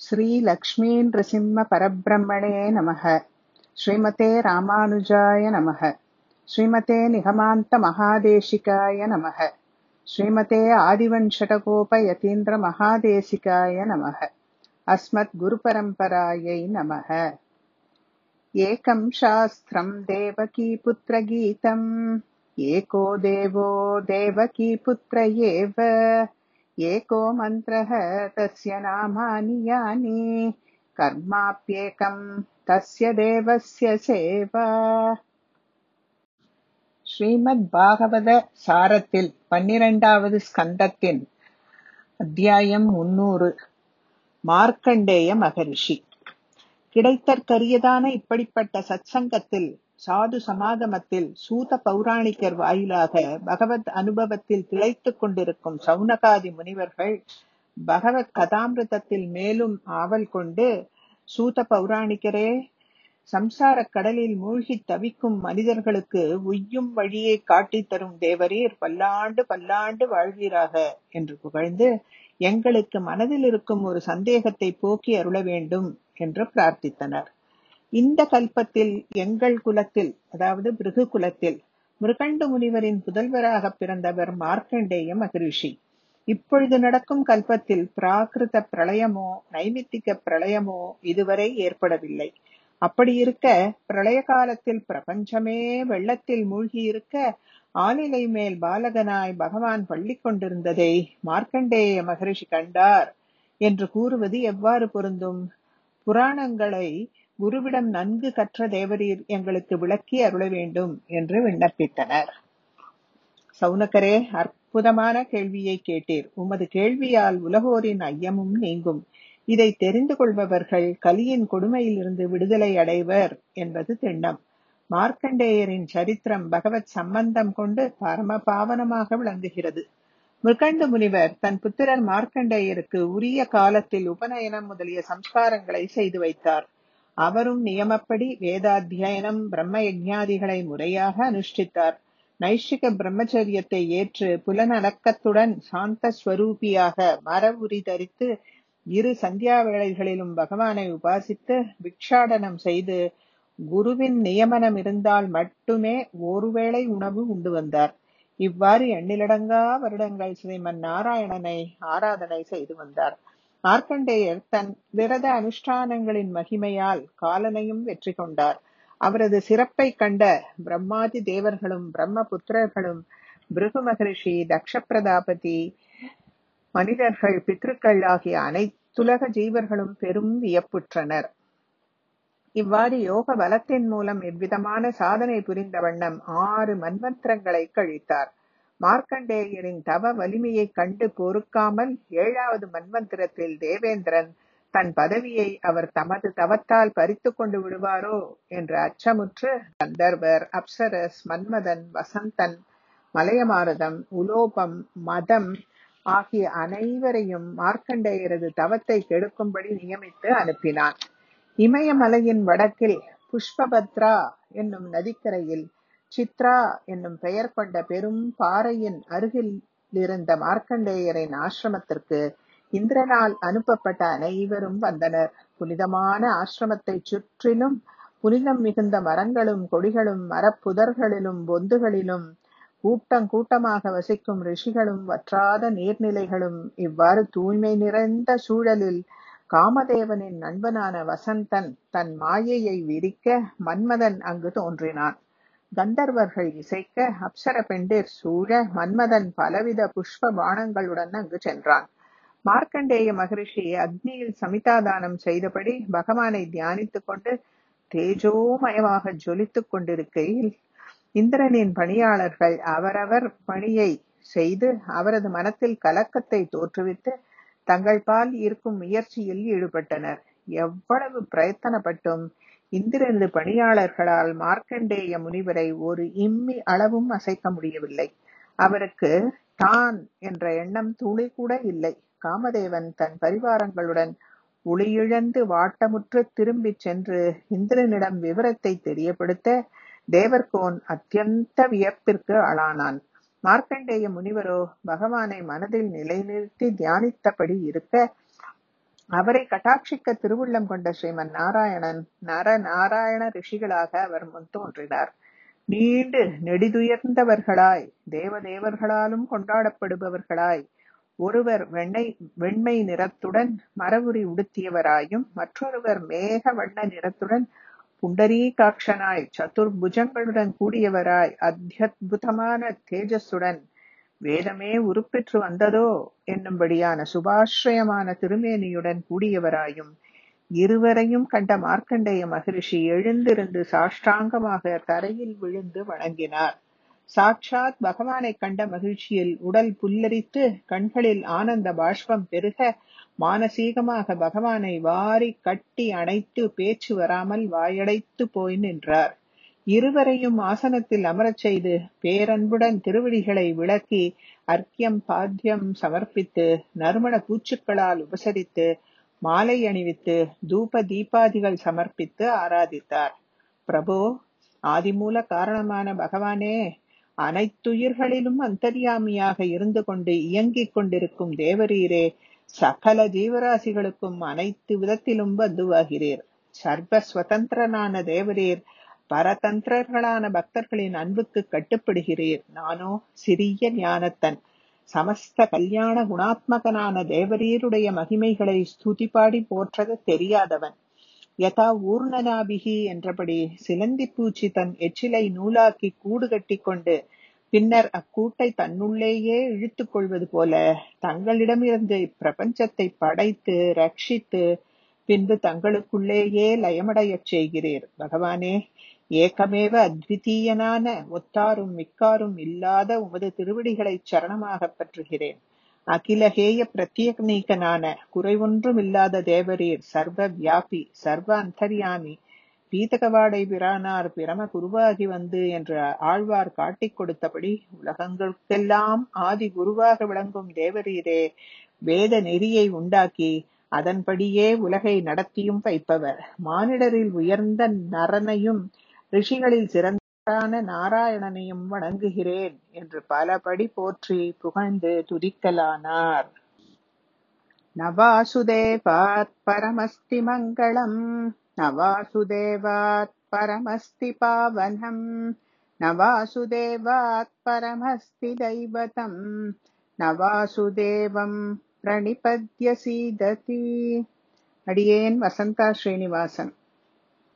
श्रीलक्ष्मीनृसिंहपरब्रह्मणे नमः श्रीमते रामानुजाय नमः श्रीमते निगमान्तमहादेशिकाय नमः श्रीमते आदिवञ्शटकोपयतीन्द्रमहादेशिकाय नमः अस्मद्गुरुपरम्परायै नमः एकं शास्त्रं देवकीपुत्रगीतम् एको देवो देवकीपुत्र एव एको मन्त्रः तस्य नामानि यानि कर्माप्येकं तस्य தேவஸ்ய சேவா ஸ்ரீமத் பாகவத சாரத்தில் பன்னிரண்டாவது ஸ்கந்தத்தின் அத்தியாயம் முன்னூறு மார்க்கண்டேய மகரிஷி கிடைத்தற்கரியதான இப்படிப்பட்ட சத்சங்கத்தில் சாது சமாகமத்தில் சூத பௌராணிகர் வாயிலாக பகவத் அனுபவத்தில் திளைத்துக் கொண்டிருக்கும் சௌனகாதி முனிவர்கள் பகவத் கதாமிருதத்தில் மேலும் ஆவல் கொண்டு சூத பௌராணிகரே சம்சாரக் கடலில் மூழ்கித் தவிக்கும் மனிதர்களுக்கு உய்யும் வழியை காட்டித் தரும் தேவரீர் பல்லாண்டு பல்லாண்டு வாழ்வீராக என்று புகழ்ந்து எங்களுக்கு மனதில் இருக்கும் ஒரு சந்தேகத்தை போக்கி அருள வேண்டும் என்று பிரார்த்தித்தனர் இந்த கல்பத்தில் எங்கள் குலத்தில் அதாவது பிருகு குலத்தில் மிருகண்டு முனிவரின் புதல்வராக பிறந்தவர் மார்க்கண்டேய மகரிஷி இப்பொழுது நடக்கும் கல்பத்தில் பிராகிருத பிரளயமோ நைமித்திக பிரளயமோ இதுவரை ஏற்படவில்லை அப்படி இருக்க பிரளய காலத்தில் பிரபஞ்சமே வெள்ளத்தில் மூழ்கி இருக்க ஆலிலை மேல் பாலகனாய் பகவான் பள்ளி கொண்டிருந்ததை மார்க்கண்டேய மகரிஷி கண்டார் என்று கூறுவது எவ்வாறு பொருந்தும் புராணங்களை குருவிடம் நன்கு கற்ற தேவரீர் எங்களுக்கு விளக்கி அருள வேண்டும் என்று விண்ணப்பித்தனர் சவுனக்கரே அற்புதமான கேள்வியை கேட்டீர் உமது கேள்வியால் உலகோரின் ஐயமும் நீங்கும் இதை தெரிந்து கொள்பவர்கள் கலியின் கொடுமையிலிருந்து விடுதலை அடைவர் என்பது திண்ணம் மார்க்கண்டேயரின் சரித்திரம் பகவத் சம்பந்தம் கொண்டு பரம பாவனமாக விளங்குகிறது மிருகண்டு முனிவர் தன் புத்திரர் மார்க்கண்டேயருக்கு உரிய காலத்தில் உபநயனம் முதலிய சம்ஸ்காரங்களை செய்து வைத்தார் அவரும் நியமப்படி வேதாத்தியனம் பிரம்ம யஜ்ஞாதிகளை முறையாக அனுஷ்டித்தார் நைஷிக பிரம்மச்சரியத்தை ஏற்று புலனடக்கத்துடன் சாந்த ஸ்வரூபியாக மர உரி தரித்து இரு சந்தியா வேளைகளிலும் பகவானை உபாசித்து பிக்ஷாடனம் செய்து குருவின் நியமனம் இருந்தால் மட்டுமே ஒருவேளை உணவு உண்டு வந்தார் இவ்வாறு எண்ணிலடங்கா வருடங்கள் ஸ்ரீமன் நாராயணனை ஆராதனை செய்து வந்தார் மார்க்கண்டேயர் தன் விரத அனுஷ்டானங்களின் மகிமையால் காலனையும் வெற்றி கொண்டார் அவரது சிறப்பை கண்ட பிரம்மாதி தேவர்களும் பிரம்ம புத்திரர்களும் பிருகு மகரிஷி தக்ஷ பிரதாபதி மனிதர்கள் பித்ருக்கள் ஆகிய அனைத்துலக ஜீவர்களும் பெரும் வியப்புற்றனர் இவ்வாறு யோக பலத்தின் மூலம் எவ்விதமான சாதனை புரிந்த வண்ணம் ஆறு மன்வந்திரங்களை கழித்தார் மார்க்கண்டேயரின் தவ வலிமையை கண்டு பொறுக்காமல் ஏழாவது மன்வந்திரத்தில் தேவேந்திரன் தன் பதவியை அவர் தமது தவத்தால் பறித்து கொண்டு விடுவாரோ என்ற அச்சமுற்று கந்தர்வர் அப்சரஸ் மன்மதன் வசந்தன் மலையமாரதம் உலோபம் மதம் ஆகிய அனைவரையும் மார்க்கண்டேயரது தவத்தை கெடுக்கும்படி நியமித்து அனுப்பினான் இமயமலையின் வடக்கில் புஷ்பபத்ரா என்னும் நதிக்கரையில் சித்ரா என்னும் பெயர் கொண்ட பெரும் பாறையின் அருகில் இருந்த மார்க்கண்டேயரின் ஆசிரமத்திற்கு இந்திரனால் அனுப்பப்பட்ட அனைவரும் வந்தனர் புனிதமான ஆசிரமத்தை சுற்றிலும் புனிதம் மிகுந்த மரங்களும் கொடிகளும் மரப்புதர்களிலும் பொந்துகளிலும் கூட்டம் கூட்டமாக வசிக்கும் ரிஷிகளும் வற்றாத நீர்நிலைகளும் இவ்வாறு தூய்மை நிறைந்த சூழலில் காமதேவனின் நண்பனான வசந்தன் தன் மாயையை விரிக்க மன்மதன் அங்கு தோன்றினான் கந்தர்வர்கள் இசைக்க அப்சர பெண்டிர் சூழ மன்மதன் பலவித புஷ்ப பானங்களுடன் அங்கு சென்றான் மார்க்கண்டேய மகரிஷி அக்னியில் சமிதாதானம் செய்தபடி பகவானை தியானித்துக் கொண்டு தேஜோமயமாக ஜொலித்துக் கொண்டிருக்கையில் இந்திரனின் பணியாளர்கள் அவரவர் பணியை செய்து அவரது மனத்தில் கலக்கத்தை தோற்றுவித்து தங்கள் பால் இருக்கும் முயற்சியில் ஈடுபட்டனர் எவ்வளவு பிரயத்தனப்பட்டும் இந்திரனது பணியாளர்களால் மார்க்கண்டேய முனிவரை ஒரு இம்மி அளவும் அசைக்க முடியவில்லை அவருக்கு தான் என்ற எண்ணம் துளி கூட இல்லை காமதேவன் தன் பரிவாரங்களுடன் ஒளியிழந்து வாட்டமுற்று திரும்பிச் சென்று இந்திரனிடம் விவரத்தை தெரியப்படுத்த தேவர்கோன் அத்தியந்த வியப்பிற்கு ஆளானான் மார்க்கண்டேய முனிவரோ பகவானை மனதில் நிலைநிறுத்தி தியானித்தபடி இருக்க அவரை கட்டாட்சிக்க திருவுள்ளம் கொண்ட ஸ்ரீமன் நாராயணன் நர நாராயண ரிஷிகளாக அவர் முன் தோன்றினார் நீண்டு நெடிதுயர்ந்தவர்களாய் தேவதேவர்களாலும் கொண்டாடப்படுபவர்களாய் ஒருவர் வெண்ணை வெண்மை நிறத்துடன் மரவுரி உடுத்தியவராயும் மற்றொருவர் மேக வண்ண நிறத்துடன் புண்டரீகாட்சனாய் சதுர்புஜங்களுடன் கூடியவராய் அத்தியுதமான தேஜஸுடன் வேதமே உருப்பெற்று வந்ததோ என்னும்படியான சுபாஸ்ரயமான திருமேனியுடன் கூடியவராயும் இருவரையும் கண்ட மார்க்கண்டேய மகரிஷி எழுந்திருந்து சாஷ்டாங்கமாக தரையில் விழுந்து வணங்கினார் சாட்சாத் பகவானை கண்ட மகிழ்ச்சியில் உடல் புல்லரித்து கண்களில் ஆனந்த பாஷ்பம் பெருக மானசீகமாக பகவானை வாரி கட்டி அணைத்து பேச்சு வராமல் வாயடைத்து போய் நின்றார் இருவரையும் ஆசனத்தில் அமரச் செய்து பேரன்புடன் திருவடிகளை விளக்கி அர்க்கியம் பாத்தியம் சமர்ப்பித்து நறுமண பூச்சுக்களால் உபசரித்து மாலை அணிவித்து தூப தீபாதிகள் சமர்ப்பித்து ஆராதித்தார் பிரபு ஆதிமூல காரணமான பகவானே அனைத்துயிர்களிலும் அந்தர்யாமியாக இருந்து கொண்டு இயங்கிக் கொண்டிருக்கும் தேவரீரே சகல ஜீவராசிகளுக்கும் அனைத்து விதத்திலும் பந்துவாகிறீர் சர்வ சுதந்திரனான தேவரீர் பரதந்திரர்களான பக்தர்களின் அன்புக்கு கட்டுப்படுகிறீர் நானோ சிறிய ஞானத்தன் சமஸ்த கல்யாண குணாத்மகனான தேவரீருடைய மகிமைகளை ஸ்துதி பாடி போற்றது தெரியாதவன் யதா ஊர்ணனாபிகி என்றபடி சிலந்தி பூச்சி தன் எச்சிலை நூலாக்கி கூடு கட்டி கொண்டு பின்னர் அக்கூட்டை தன்னுள்ளேயே இழுத்துக் கொள்வது போல தங்களிடமிருந்து இப்பிரபஞ்சத்தை படைத்து ரட்சித்து பின்பு தங்களுக்குள்ளேயே லயமடையச் செய்கிறீர் பகவானே ஏகமேவ அத்விதீயனான ஒத்தாரும் மிக்காரும் இல்லாத உமது திருவடிகளை சரணமாகப் பற்றுகிறேன் அகிலகேய பிரத்யேகனீகனான குறைவொன்றும் இல்லாத தேவரீர் சர்வ வியாபி சர்வ அந்தர்யாமி பீதகவாடை பிரானார் பிரம குருவாகி வந்து என்ற ஆழ்வார் காட்டிக் கொடுத்தபடி உலகங்களுக்கெல்லாம் ஆதி குருவாக விளங்கும் தேவரீரே வேத நெறியை உண்டாக்கி அதன்படியே உலகை நடத்தியும் வைப்பவர் மானிடரில் உயர்ந்த நரனையும் ரிஷிகளில் சிறந்தான நாராயணனையும் வணங்குகிறேன் என்று பலபடி போற்றி புகழ்ந்து துதிக்கலானார் நவாசுதேவாத் பரமஸ்தி மங்களம் நவாசுதேவாத் பரமஸ்தி பாவனம் நவாசுதேவாத் பரமஸ்தி தைவதம் நவாசுதேவம் பிரணிபத்ய சீததி அடியேன் வசந்தா ஸ்ரீனிவாசன்